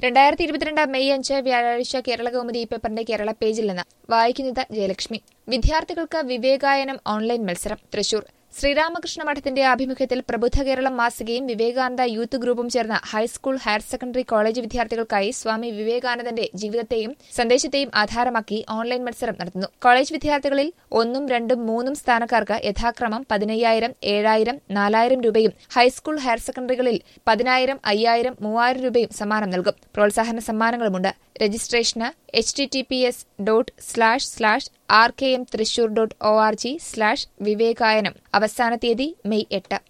രണ്ടായിരത്തി ഇരുപത്തിരണ്ട് മെയ് അഞ്ച് വ്യാഴാഴ്ച കേരള കൗമുദി പേപ്പറിന്റെ കേരള പേജിൽ നിന്ന് വായിക്കുന്നത് ജയലക്ഷ്മി വിദ്യാർത്ഥികൾക്ക് വിവേകായനം ഓൺലൈൻ മത്സരം തൃശൂർ ശ്രീരാമകൃഷ്ണ മഠത്തിന്റെ ആഭിമുഖ്യത്തിൽ പ്രബുദ്ധ കേരളം മാസികയും വിവേകാനന്ദ യൂത്ത് ഗ്രൂപ്പും ചേർന്ന് ഹൈസ്കൂൾ ഹയർ സെക്കൻഡറി കോളേജ് വിദ്യാർത്ഥികൾക്കായി സ്വാമി വിവേകാനന്ദന്റെ ജീവിതത്തെയും സന്ദേശത്തെയും ആധാരമാക്കി ഓൺലൈൻ മത്സരം നടത്തുന്നു കോളേജ് വിദ്യാർത്ഥികളിൽ ഒന്നും രണ്ടും മൂന്നും സ്ഥാനക്കാർക്ക് യഥാക്രമം പതിനയ്യായിരം ഏഴായിരം നാലായിരം രൂപയും ഹൈസ്കൂൾ ഹയർ സെക്കൻഡറികളിൽ പതിനായിരം അയ്യായിരം മൂവായിരം രൂപയും സമ്മാനം നൽകും പ്രോത്സാഹന സമ്മാനങ്ങളുമുണ്ട് രജിസ്ട്രേഷന് H T T P S dot slash slash R K M Thrissur dot O R G slash Vivekayanam അവസാന തീയതി മെയ് എട്ട്